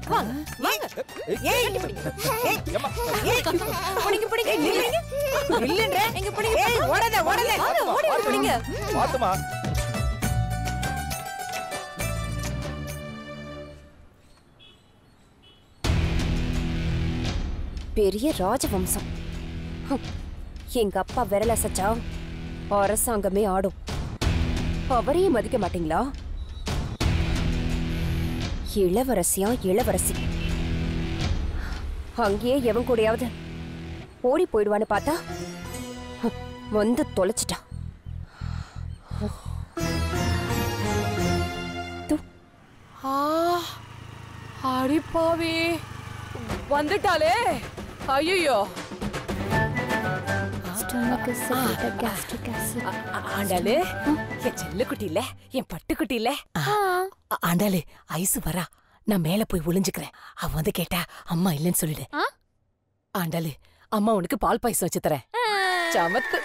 வாங்க வாங்க ஏய் ஏய் ஏம்மா, பிடிங்க பிடிங்க நில்லுங்க இல்லன்ற எங்க பிடிங்க ஏய் ஓடாத ஓடாத ஓடி ஓடி பிடிங்க பாத்துமா பெரிய ராஜவம்சம் ஹம். எங்க அப்பா விரல அசைச்சா அரசாங்கமே ஆடும் அவரையும் மதிக்க மாட்டீங்களா இளவரசியா இளவரசி அங்கேயே எவன் கூடயாவது ஓடி போயிடுவான்னு பார்த்தா ஹம், வந்து தொலைச்சிட்டா ஆ அடி பாவி வந்துட்டாளே ஐயோ ஆண்டாளு என் செல்ல குட்டி இல்ல என் பட்டு குட்டி இல்ல ஆ- ஆண்டாளு ஐசு வரா நான் மேல போய் ஒளிஞ்சுக்கிறேன் அவ வந்து கேட்டா அம்மா இல்லைன்னு சொல்லிடு ஆண்டாளு அம்மா உனக்கு பால் பாயசம் வச்சு தரேன் சமத்து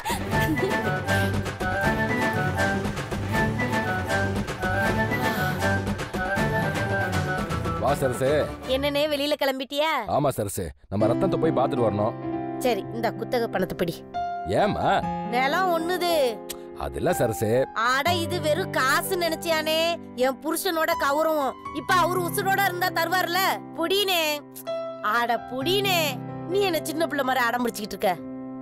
வா சரசு என்னனே வெளியில கிளம்பிட்டியா ஆமா சரசு நம்ம ரத்தத்தை போய் பாத்துட்டு வரணும் சரி இந்த குத்தக பணத்தை பிடி ஏமா நிலம் ஒண்ணுது அது சரசு ஆட இது வெறும் காசு நினைச்சியானே என் புருஷனோட கௌரவம் இப்ப அவரு உசுரோட இருந்தா தருவார்ல புடினே ஆட புடினே நீ என்ன சின்ன பிள்ளை மாதிரி அடம் பிடிச்சிக்கிட்டு இருக்க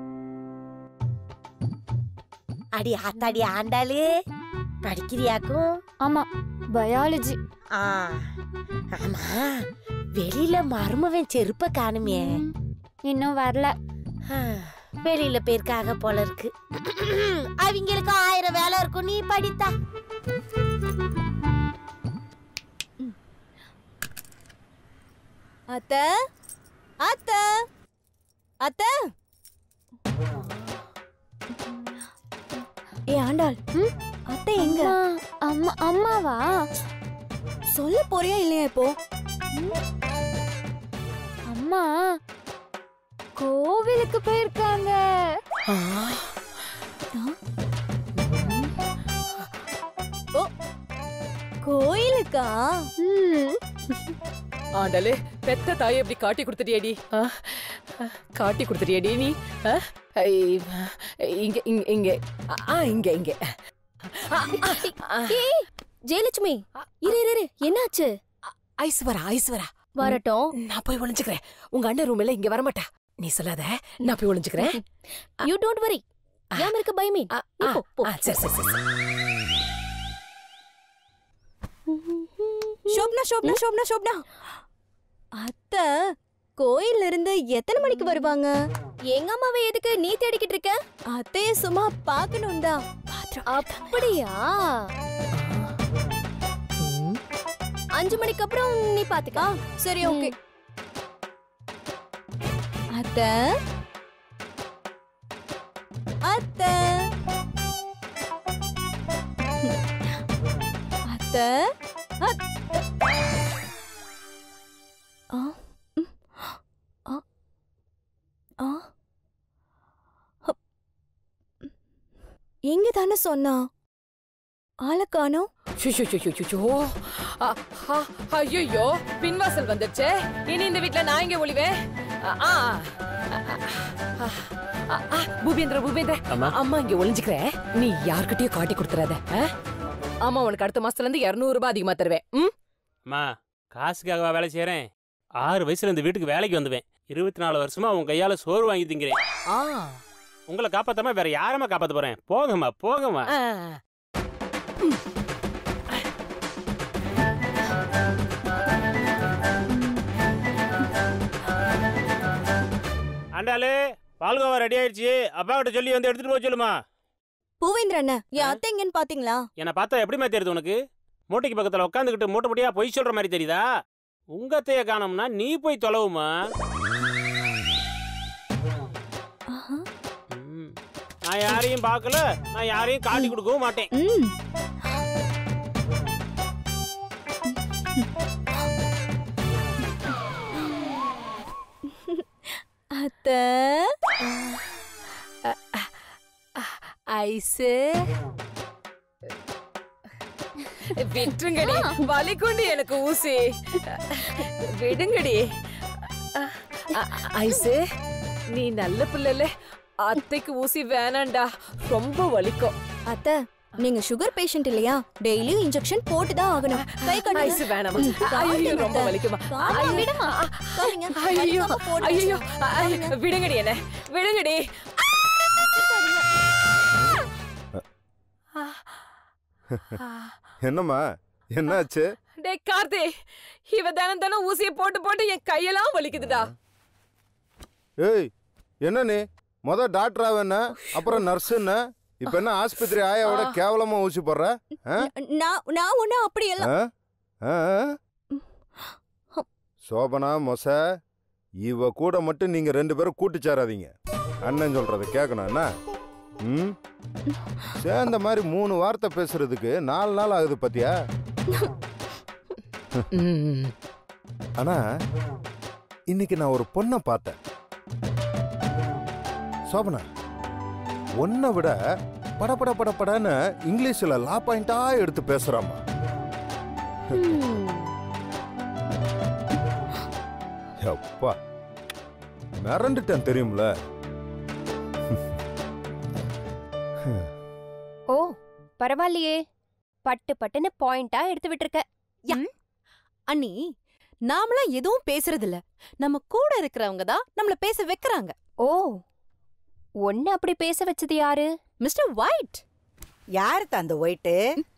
அடி ஆத்தாடி ஆண்டாளு படிக்கிறியாக்கும் ஆமா பயாலஜி ஆ ஆமா வெளியில மருமவன் செருப்ப காணுமே இன்னும் வரல ஆ, வெளியில போயிருக்காக போல இருக்கு அவங்களுக்கு ஆயிரம் வேலை இருக்கும் நீ படித்தா அத்த அத்த அத்த ஏ ஆண்டாள் அத்தை எங்க அம்மா அம்மாவா சொல்ல போறியா இல்லையா இப்போ அம்மா கோவிலுக்கு போயிருக்காங்க கோயிலுக்கா ம், ஆண்டாளு பெத்த தாயை இப்படி காட்டி கொடுத்துட்டியடி ஆ, ஆ, காட்டி கொடுத்துட்டியடி நீ ஆ? ஐ, இங்க இங்க இங்க ஆ, ஆ இங்க இங்க ஆ, ஆ, ஆ. ஏய் ஜெயலட்சுமி இரு இரு இரு என்னாச்சு ஐசு வரா ஐசு வரா வரட்டும் நான் போய் ஒளிஞ்சுக்கிறேன் உங்க அண்ணன் ரூம் எல்லாம் இங்க வரமாட்டா நீ சொல்லாத நான் போய் ஒளிஞ்சுக்கிறேன் யூ டோன்ட் வரி ஏன் இருக்க பயமே ஆ, நீ ஆ, போ, போ. ஆ, சரி சரி சரி சரி. ஷோப்னா ஷோப்னா ஷோப்னா ஷோப்னா அத்தை கோயில்ல இருந்து எத்தனை மணிக்கு வருவாங்க எங்க அம்மாவை எதுக்கு நீ தேடிக்கிட்டு இருக்க அத்தைய சும்மா பார்க்கணும் தான் அப்படியா ம். அஞ்சு மணிக்கு அப்புறம் நீ பாத்துக்கா சரி ஓகே அத்தை அத்தை அத்தை அத்- ஆ ம். ஆ ஆ ஹப். இங்க தானே சொன்னா ஆளை காணோம் ஷு, ஷு, ஷு, ஷு, ஷு, ஷு. ஆ, ஆ, ஐயையோ பின்வாசல் வந்துருச்சே இனி இந்த வீட்ல நான் எங்க ஒளிவேன் ஆ, ஆ, ஆ, ஆ, ஆ, பூபேந்திர பூபேந்திர அம்மா இங்க ஒளிஞ்சுக்கிறேன் நீ யார்கிட்டயும் காட்டி கொடுத்துறாத ஆ? ஆமா உனக்கு அடுத்த மாசத்துல இருந்து இருநூறு ரூபாய் அதிகமா தருவேன் ம் அம்மா காசுக்காகவா வேலை செய்கிறேன் ஆறு வயசுல இந்த வீட்டுக்கு வேலைக்கு வந்துவேன் இருபத்தி நாலு வருஷமா உன் கையால சோறு வாங்கி திங்கிறேன் ஆ உங்களை காப்பாத்தாம வேற யாரம்மா காப்பாத்த போறேன் போங்கம்மா போங்கம்மா ஆ. ஆண்டாளு பால்கோவா ரெடி ஆயிடுச்சு அப்பா கிட்ட சொல்லி வந்து எடுத்துட்டு போக சொல்லுமா பூவேந்திர அண்ணன் என் அத்தை எங்கன்னு பாத்தீங்களா என்னை பார்த்தா எப்படிம்மா தெரியுது உனக்கு மூட்டைக்கு பக்கத்துல உட்காந்துக்கிட்டு மூட்டை முடியா பொய் சொல்ற மாதிரி தெரியுதா உங்க அத்தைய காணோம்னா நீ போய் தொலைவுமா ஆஹா. ம். நான் யாரையும் பார்க்கல நான் யாரையும் காட்டி கொடுக்கவும் மாட்டேன் ம் அத்தை ஐசு விட்டுருங்கடி வலிக்குண்டி எனக்கு ஊசி விடுங்கடி அ- ஐசு நீ நல்ல பிள்ளைல அத்தைக்கு ஊசி வேணாம்டா ரொம்ப வலிக்கும் அத்தை நீங்க சுகர் பேஷண்ட் இல்லையா டெய்லியும் இன்ஜெக்ஷன் போட்டு தான் ஆகணும் கை ஐசு வேணாமா ஐயோ ரொம்ப வலிக்குமா காலை விடுமா காலிங்க ஐயோ ஐயோ விடுங்கடி என்ன விடுங்கடி என்னம்மா என்னாச்சு டேய் கார்த்தி இவ தினம் தினம் ஊசியை போட்டு போட்டு என் கையெல்லாம் வலிக்குதுடா ஏய் என்ன நீ முத டாக்டரா வேண அப்புறம் நர்ஸுன்னு இப்ப என்ன ஆஸ்பத்திரி ஆயாவோட கேவலமா ஊசி போடுற ஆ? நான் நான் ஒண்ணு அப்படி எல்லாம் ஆ? ஆ? சோபனா மொச இவ கூட மட்டும் நீங்க ரெண்டு பேரும் கூட்டு சேராதீங்க அண்ணன் சொல்றத கேட்கணும் என்ன ம் சேர்ந்த மாதிரி மூணு வார்த்தை பேசுறதுக்கு நாலு நாள் ஆகுது பாத்தியா ஆனா இன்னைக்கு நான் ஒரு பொண்ணை பார்த்தேன் சோபனா உன்னை விட படபட படபடன்னு இங்கிலீஷ்ல லா பாயிண்டா எடுத்து பேசுறாமா அப்பா மிரண்டுட்டேன் தெரியும்ல ஓ பரவாயில்லையே பட்டு பட்டுன்னு பாயிண்டா எடுத்து விட்டுருக்க அண்ணி நாமளாம் எதுவும் பேசுறது இல்ல நம்ம கூட இருக்கிறவங்க தான் நம்மள பேச வைக்கிறாங்க ஓ ஒன்னு அப்படி பேச வச்சது யாரு மிஸ்டர் ஒயிட் யாரு அந்த ஒயிட்டு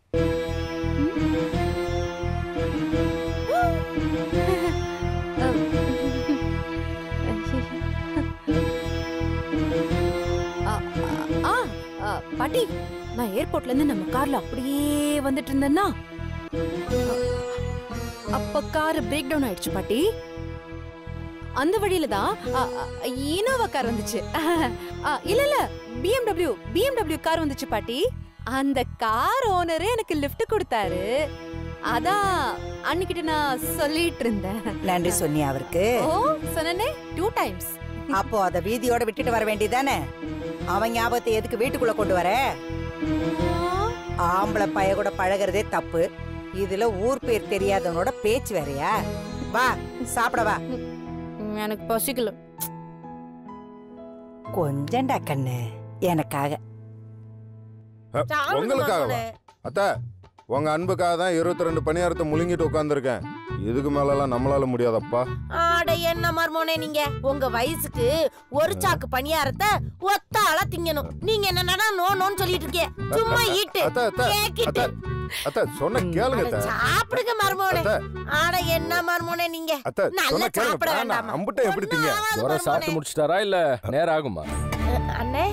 ஆ ஆ, பாட்டி நான் ஏர்போர்ட்ல இருந்து நம்ம கார்ல அப்படியே வந்துட்டு இருந்தேன்னா அப்ப கார் பிரேக் டவுன் ஆயிடுச்சு பாட்டி அந்த வழியில தான் இனோவா கார் வந்துச்சு ஆ, இல்ல இல்ல பிஎம்டபிள்யூ பிஎம்டபிள்யூ கார் வந்துச்சு பாட்டி அந்த கார் ஓனரே எனக்கு லிஃப்ட் கொடுத்தாரு அதான் அன்னிக்கிட்ட நான் சொல்லிட்டு இருந்தேன் நன்றி சொன்னியா அவருக்கு ஓ சொன்னனே டூ டைம்ஸ் அப்போ அத வீதியோட விட்டுட்டு வர வேண்டியதானே அவன் ஞாபகத்தை எதுக்கு வீட்டுக்குள்ள கொண்டு வர ஆம்பளை பைய கூட பழகுறதே தப்பு இதுல ஊர் பேர் தெரியாதவனோட பேச்சு வேறயா வா சாப்பிட வா எனக்கு பசிக்கல கொஞ்சண்டா கண்ணு எனக்காக அ, உங்களுக்காகவா அத்த உங்க அன்புக்காக தான் இருபத்தி ரெண்டு பணியாரத்தை முழுங்கிட்டு உட்காந்துருக்கேன் இதுக்கு மேலலாம் நம்மளால முடியாதப்பா ஆட என்ன மர்மோனே நீங்க உங்க வயசுக்கு ஒரு சாக்கு பணியாரத்தை ஒத்த ஆளா திங்கணும் நீங்க என்னன்னா நோ நோன்னு சொல்லிட்டு இருக்கீங்க சும்மா ஈட்டு அத்த அத்த கேக்கிட்டு அத்த அத்த சொன்ன கேளுங்க அட, அத்த சாப்பிடுங்க மர்மோனே அத்த ஆட என்ன மர்மோனே நீங்க அத்த நல்லா சொன்ன கேளுங்க சாப்பிட வேணாம், வேண்டாமா? அம்புட்ட எப்படி திங்க ஒண்ணும் ஆகாது ஜுரம் மர்மோனே. சாப்பிட்டு முடிச்சிட்டாரா இல்ல நேரம் ஆகுமா அண்ணே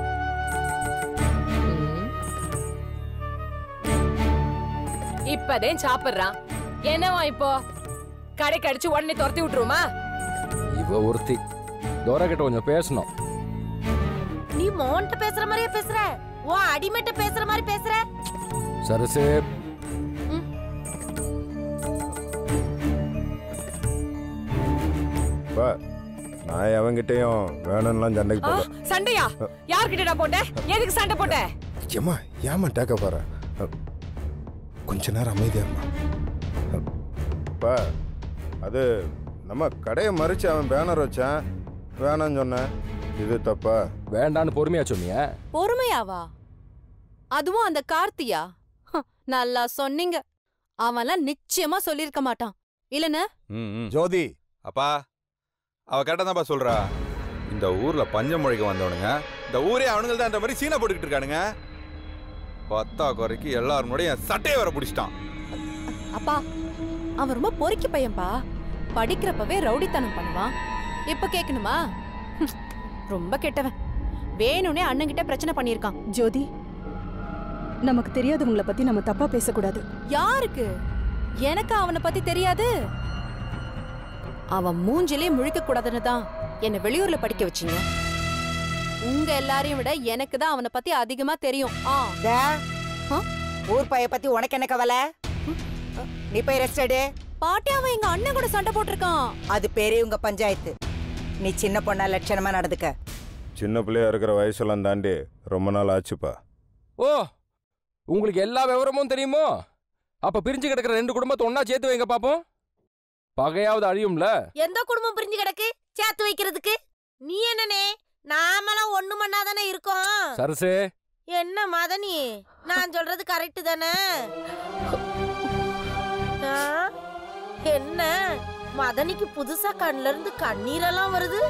இப்பதான் சாப்பிடுறான் என்னவா இப்போ கடைக்கு அடிச்சு உடனே துரத்தி விட்டுருமா இவ ஒருத்தி தோர கிட்ட கொஞ்சம் பேசணும் நீ மோன்ட்ட பேசுற மாதிரியே பேசுற ஓ அடிமட்ட பேசுற மாதிரி பேசுற சரசு பா நான் அவங்கிட்டயும் வேணும்லாம் சண்டைக்கு ஆ, போகல சண்டையா யார்கிட்டடா போட்ட எதுக்கு சண்டை போட்ட ஏம்மா ஏமா டேக்க போற கொஞ்ச நேரம் அமைதியா இருமா பா அது நம்ம கடையை மறிச்சு அவன் பேனர் வச்சான் வேணாம்னு சொன்னேன் இது தப்பா வேண்டான்னு பொறுமையா சொன்னிய பொறுமையாவா அதுவும் அந்த கார்த்தியா ஹம், நல்லா சொன்னீங்க அவன்லாம் நிச்சயமா சொல்லிருக்க மாட்டான் இல்லன ம், ம். ஜோதி அப்பா அவ கரெக்டா தான்ப்பா சொல்றா இந்த ஊர்ல பஞ்சம் முழைக்க வந்தவனுங்க இந்த ஊரே அவனுங்க தான் இந்த மாதிரி சீனை போட்டுக்கிட்டு இருக்கானுங்க பத்தா குறைக்கு எல்லாரும் முன்னாடியும் என் சட்டையை வர பிடிச்சிட்டான் அப்பா அவன் ரொம்ப பொறுக்கி பையன்பா படிக்கிறப்பவே ரவுடித்தனம் பண்ணுவான் இப்ப கேட்கணுமா ஹம், ரொம்ப கெட்டவன் வேணும்னே அண்ணன்கிட்ட பிரச்சனை பண்ணியிருக்கான் ஜோதி நமக்கு தெரியாதவங்கள பத்தி நம்ம தப்பா பேசக்கூடாது யாருக்கு எனக்கு அவனை பத்தி தெரியாது அவன் மூஞ்சிலே முழிக்க கூடாதுன்னு தான் என்னை வெளியூர்ல படிக்க வச்சீங்க உங்க எல்லாரையும் விட எனக்கு தான் அவனை பத்தி அதிகமா தெரியும் ஆ டா, ஆ? ஊர் பைய பத்தி உனக்கு என்ன கவலை நீ போய் ரெஸ்ட் எடு பாட்டி அவன் எங்க அண்ணன் கூட சண்டை போட்டிருக்கான் அது பேரே உங்க பஞ்சாயத்து நீ சின்ன பொண்ணா லட்சணமா நடந்துக்க சின்ன பிள்ளையா இருக்கிற வயசெல்லாம் தாண்டி ரொம்ப நாள் ஆச்சுப்பா ஓ உங்களுக்கு எல்லா விவரமும் தெரியுமோ அப்ப பிரிஞ்சு கிடக்கிற ரெண்டு குடும்பத்தை ஒண்ணா சேர்த்து வைங்க பாப்போம் பகையாவது அழியும்ல எந்த குடும்பம் பிரிஞ்சு கிடக்கு சேர்த்து வைக்கிறதுக்கு நீ என்னனே நாமெல்லாம் ஒண்ணு மண்ணாதானே இருக்கோம் சரசே என்ன மதனி நான் சொல்றது கரெக்ட் தானே ஆ? என்ன மதனிக்கு புதுசா கண்ணுல இருந்து கண்ணீரெல்லாம் வருது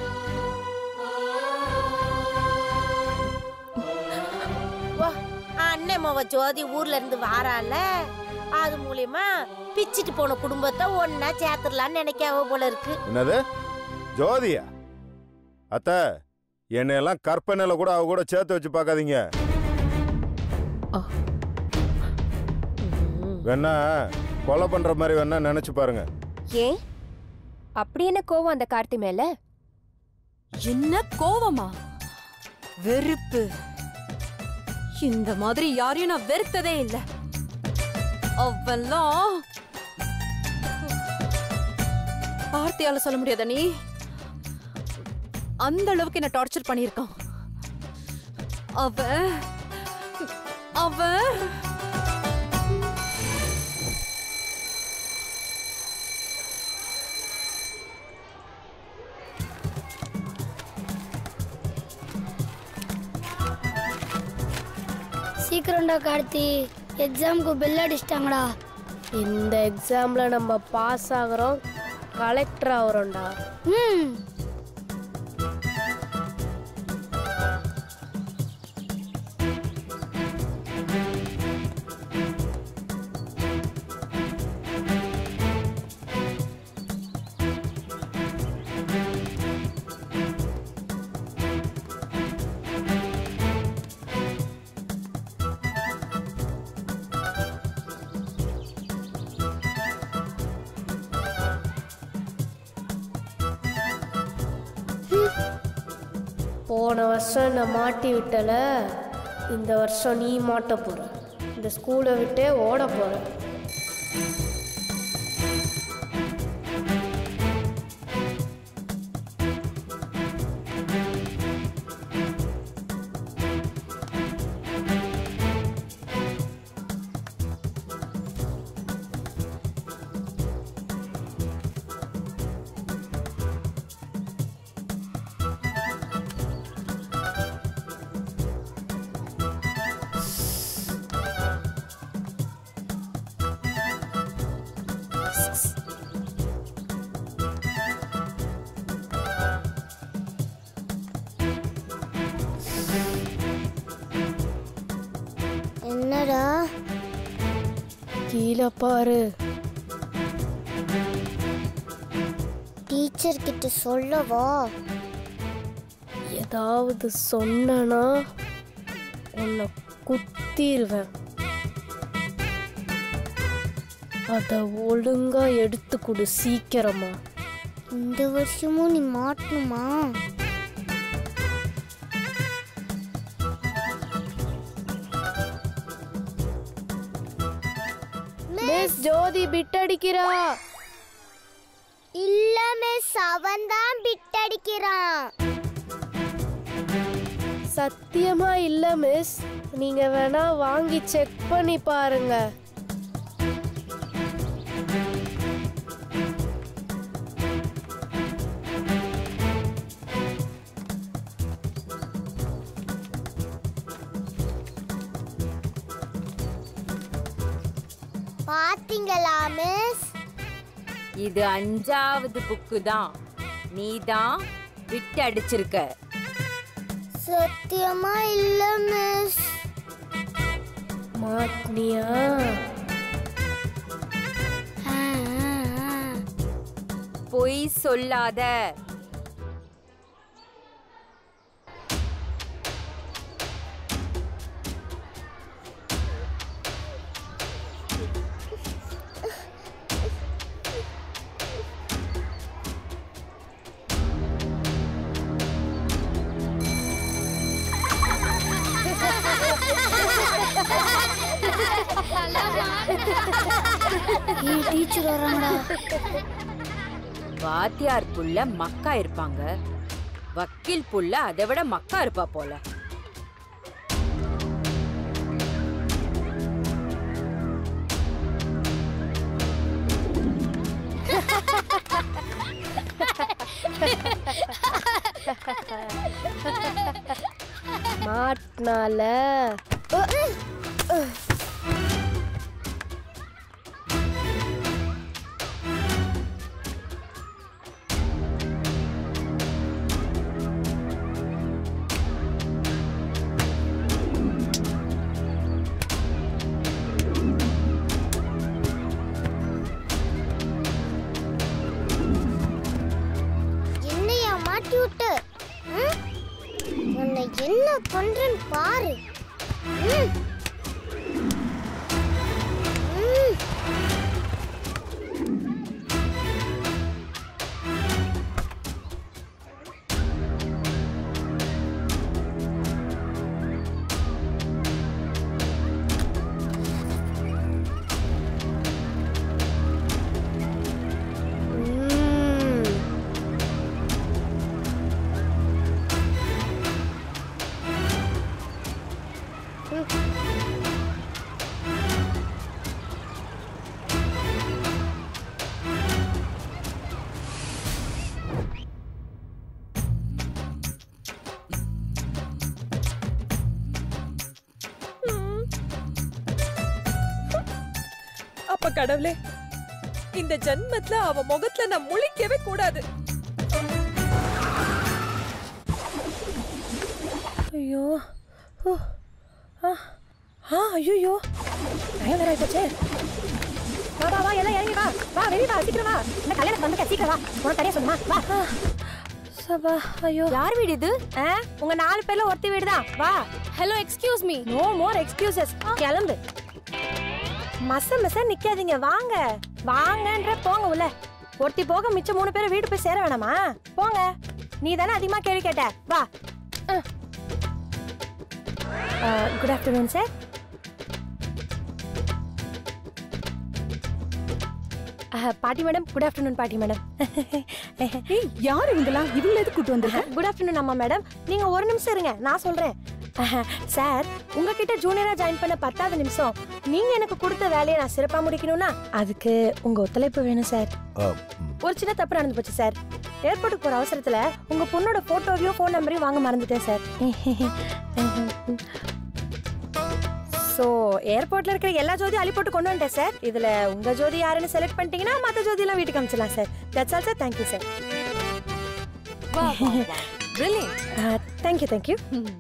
வா, அண்ணன் மவ ஜோதி ஊர்ல இருந்து வாரால அது மூலியமா பிச்சிட்டு போன குடும்பத்தை ஒன்னா சேர்த்துடலாம்னு நினைக்காவ போல இருக்கு என்னது ஜோதியா அத்த என்னையெல்லாம் கற்பனையில கூட அவ கூட சேர்த்து வச்சு பார்க்காதீங்க வேணா கொலை பண்ற மாதிரி வேணா நினைச்சு பாருங்க ஏன் அப்படி என்ன கோவம் அந்த கார்த்தி மேல என்ன கோவமா வெறுப்பு இந்த மாதிரி யாரையும் நான் வெறுத்ததே இல்ல அவெல்லாம் வார்த்தையால சொல்ல முடியாத நீ அந்த அளவுக்கு என்ன டார்ச்சர் பண்ணியிருக்கான் அவ அவ சீக்கிரம்டா கார்த்தி எக்ஸாமுக்கு பெல் அடிச்சிட்டாங்கடா இந்த எக்ஸாம்ல நம்ம பாஸ் ஆகுறோம் கலெக்டர் ஆகுறோம்டா ம் போன வருஷம் என்னை மாட்டி விட்டல இந்த வருஷம் நீ மாட்ட போற இந்த ஸ்கூலை விட்டே ஓட போற என்னடா கீழே பாரு டீச்சர் கிட்ட சொல்லவா ஏதாவது சொன்னனா உன்னை குத்திடுவேன் அத ஒழுங்கா எடுத்து கொடு சீக்கிரமா இந்த வருஷமும் நீ மாட்டணுமா மிஸ் ஜோதி பிட் அடிக்கிறா இல்ல மிஸ் அவன் தான் பிட் அடிக்கிறான் சத்தியமா இல்ல மிஸ் நீங்க வேணா வாங்கி செக் பண்ணி பாருங்க பாத்தீங்களா மிஸ் இது அஞ்சாவது புக்கு தான் நீ தான் விட்டு அடிச்சிருக்க சத்தியமா இல்ல மிஸ் மாட்னியா பொய் சொல்லாத ஏய் டீச்சர் வராங்கடா வாத்தியார் புள்ள மக்கா இருப்பாங்க வக்கீல் புள்ள அதை விட மக்கா இருப்பா போல மாட்டினால என்னையா மாட்டி விட்டு ம்? உன்னை என்ன பண்றேன்னு பாரு ம். ம். ம். அப்ப கடவுளே இந்த ஜன்மத்துல அவ முகத்துல நான் முழிக்கவே கூடாது ஐயோ ஓ. ஆ ஆ ஐயோ டைம் வேற ஆயிப்போச்சே வா வா வா எல்லாம் இறங்கி வா வா வெளிய வா சீக்கிரம் வா இந்த கல்யாணம் வந்துக்க சீக்கிரம் வா உனக்கு தனியா சொல்லுமா வா சபா ஐயோ யார் வீடு இது ஆ, உங்க நாலு பேர்ல ஒருத்தி வீடு தான் வா hello excuse me no more excuses கிளம்பு மச மச நிக்காதீங்க வாங்க வாங்கன்ற போங்க உள்ள ஒருத்தி போக மிச்சம் மூணு பேரும் வீடு போய் சேர வேணாமா போங்க நீ தானே அதிகமா கேள்வி கேட்ட வா குட் ஆஃப்டர்நூன் சார் பாட்டி மேடம் குட் ஆஃப்டர்நூன் பாட்டி மேடம் யார் இவங்கலாம் இவங்கள எதுக்கு கூட்டு வந்திருக்க குட் ஆஃப்டர்நூன் அம்மா மேடம் நீங்க ஒரு நிமிஷம் இருங்க நான் சொல்றேன் சார் உங்ககிட்ட ஜூனியரா ஜாயின் பண்ண பத்தாவது நிமிஷம் நீங்க எனக்கு கொடுத்த வேலையை நான் சிறப்பா முடிக்கணும்னா அதுக்கு உங்க ஒத்துழைப்பு வேணும் சார் ஒரு சின்ன தப்பு நடந்து போச்சு சார் ஏர்போர்ட்டுக்கு போற அவசரத்துல உங்க பொண்ணோட போட்டோவையும் ஃபோன் நம்பரையும் வாங்க மறந்துட்டேன் சார் ஸோ ஏர்போர்ட்ல இருக்கிற எல்லா ஜோதியும் அள்ளி போட்டு கொண்டு வந்துட்டேன் சார் இதுல உங்க ஜோதி யாருன்னு செலக்ட் பண்ணிட்டீங்கன்னா மற்ற ஜோதியெல்லாம் வீட்டுக்கு அனுப்பிச்சிடலாம் sir that's all sir thank you sir thank you thank you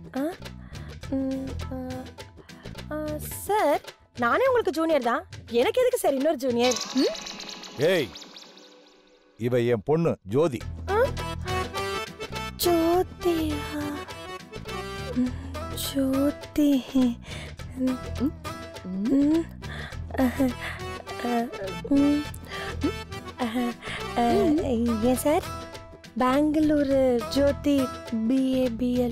sir நானே உங்களுக்கு ஜூனியர் தான் எனக்கு எதுக்கு சார் இன்னொரு ஜூனியர் ஏய் இவ என் பொண்ணு ஜோதி ஜோதியா ம், ஜோதி ம், ம், அஹ், அஹ், ம், அஹ், அஹ், ஏன் சார் பெங்களூரு ஜோதி பிஏபிஎல்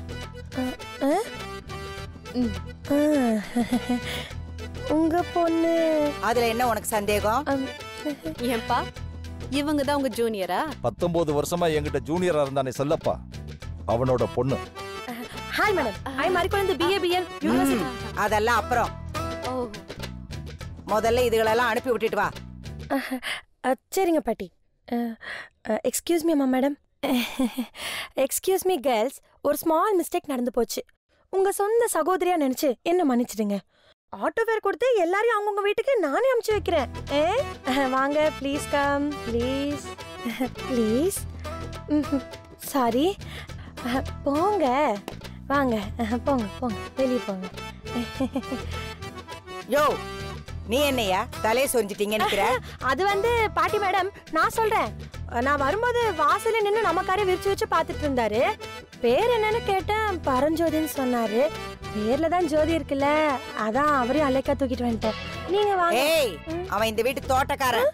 உங்க பொண்ணு அதுல என்ன உனக்கு சந்தேகம் ஏன்பா இவங்க தான் உங்க ஜூனியரா பத்தொன்பது வருஷமா என்கிட்ட ஜூனியரா இருந்தானே செல்லப்பா அவனோட பொண்ணு ஹாய் மேடம் ஐ மறிக்குழந்து பிஏபிஎல் யூனிவர்சிட்டி அதெல்லாம் அப்புறம் முதல்ல இதுகளெல்லாம் அனுப்பி விட்டுட்டு வா சரிங்க பாட்டி எக்ஸ்கியூஸ் மீ அம்மா மேடம் எக்ஸ்கியூஸ் மீ கேர்ள்ஸ் ஒரு ஸ்மால் மிஸ்டேக் நடந்து போச்சு உங்க சொந்த சகோதரியா நினைச்சு என்ன மன்னிச்சிடுங்க ஆட்டோ ஃபேர் கொடுத்து எல்லாரையும் அவங்கவுங்க வீட்டுக்கு நானே அனுப்பிச்சு வைக்கிறேன் ஏ அஹ், வாங்க please come please please sorry போங்க வாங்க அஹ், போங்க போங்க வெளியே போங்க யோ நீ என்னையா தலையை சொரிஞ்சிட்டீங்கன்னு நிக்கிற? அது வந்து பாட்டி மேடம் நான் சொல்றேன் நான் வரும்போது வாசல்ல நின்னு நமக்காரே விரிச்சு வச்சு பார்த்துட்டு இருந்தாரு பேர் என்னன்னு கேட்டேன் பரஞ்சோதின்னு சொன்னாரு பேர்ல தான் ஜோதி இருக்குல்ல அதான் அவரையும் அலைக்கா தூக்கிட்டு வந்துட்டேன் நீங்க வாங்க ஏய் அவன் இந்த வீட்டு தோட்டக்காரன்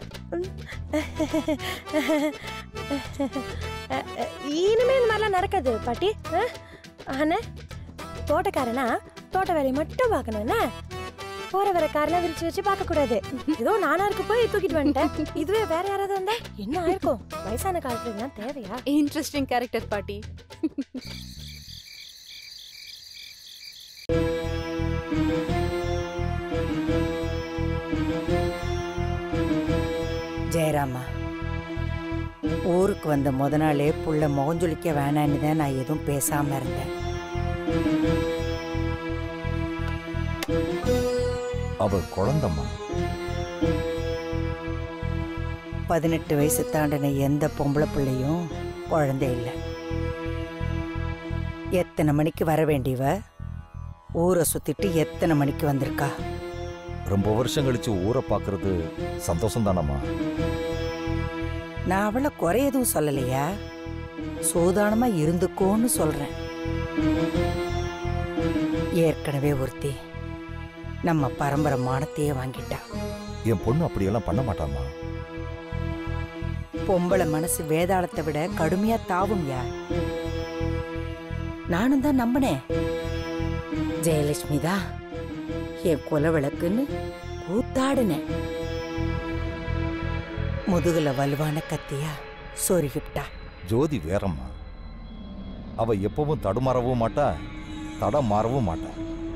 இனிமே இந்த மாதிரிலாம் நடக்காது பாட்டி அஹ், அண்ணே தோட்டக்காரனா தோட்ட வேலையை மட்டும் பார்க்கணும் என்ன போற வர காரெல்லாம் விரிச்சு வச்சு பார்க்க கூடாது ஏதோ நானா இருக்கு போய் தூக்கிட்டு வந்துட்டேன் இதுவே வேற யாராவது வந்தா என்ன ஆயிருக்கும் வயசான காலத்துல இதெல்லாம் தேவையா இன்ட்ரெஸ்டிங் கேரக்டர் பாட்டி ஜெயராமா ஊருக்கு வந்த முத நாளே புள்ள முகஞ்சொலிக்க வேணான்னு தான் நான் எதுவும் பேசாம இருந்தேன் அவ குழந்தம்மா பதினெட்டு வயசு தாண்டின எந்த பொம்பளை பிள்ளையும் குழந்தை இல்லை எத்தனை மணிக்கு வர வேண்டியவ ஊரை சுத்திட்டு எத்தனை மணிக்கு வந்திருக்கா ரொம்ப வருஷம் கழிச்சு ஊரை பார்க்கறது சந்தோஷம் தானம்மா நான் அவளை குறை எதுவும் சொல்லலையா சூதானமா இருந்துக்கோன்னு சொல்றேன் ஏற்கனவே ஒருத்தி நம்ம பரம்பரை மானத்தையே வாங்கிட்டா என் பொண்ணு அப்படியெல்லாம் பண்ண மாட்டாம்மா பொம்பளை மனசு வேதாளத்தை விட கடுமையா தாவும்யா நானும் தான் நம்பினேன் ஜெயலட்சுமி தான் என் குல விளக்குன்னு கூத்தாடினேன் முதுகுல வலுவான கத்தியா சொருகிப்டா ஜோதி வேறம்மா அவ எப்பவும் தடுமாறவும் மாட்டா தடம் மாறவும் மாட்டா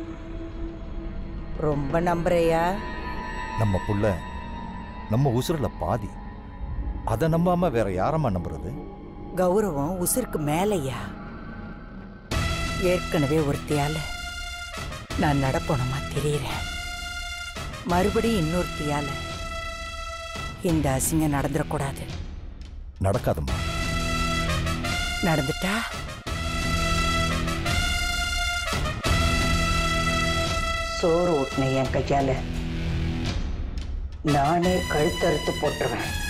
ரொம்ப நம்புறையா நம்ம புள்ள நம்ம உசுருல பாதி அதை நம்பாம வேற யாரம்மா நம்புறது கௌரவம் உசிருக்கு மேலையா ஏற்கனவே ஒருத்தியால நான் நடப்போனமா தெரியுறேன் மறுபடியும் இன்னொருத்தியால இந்த அசிங்கம் நடந்துடக்கூடாது நடக்காதம்மா நடந்துட்டா சோறு ஊட்டின என் கையால நானே கழுத்தறுத்து போட்டுருவேன்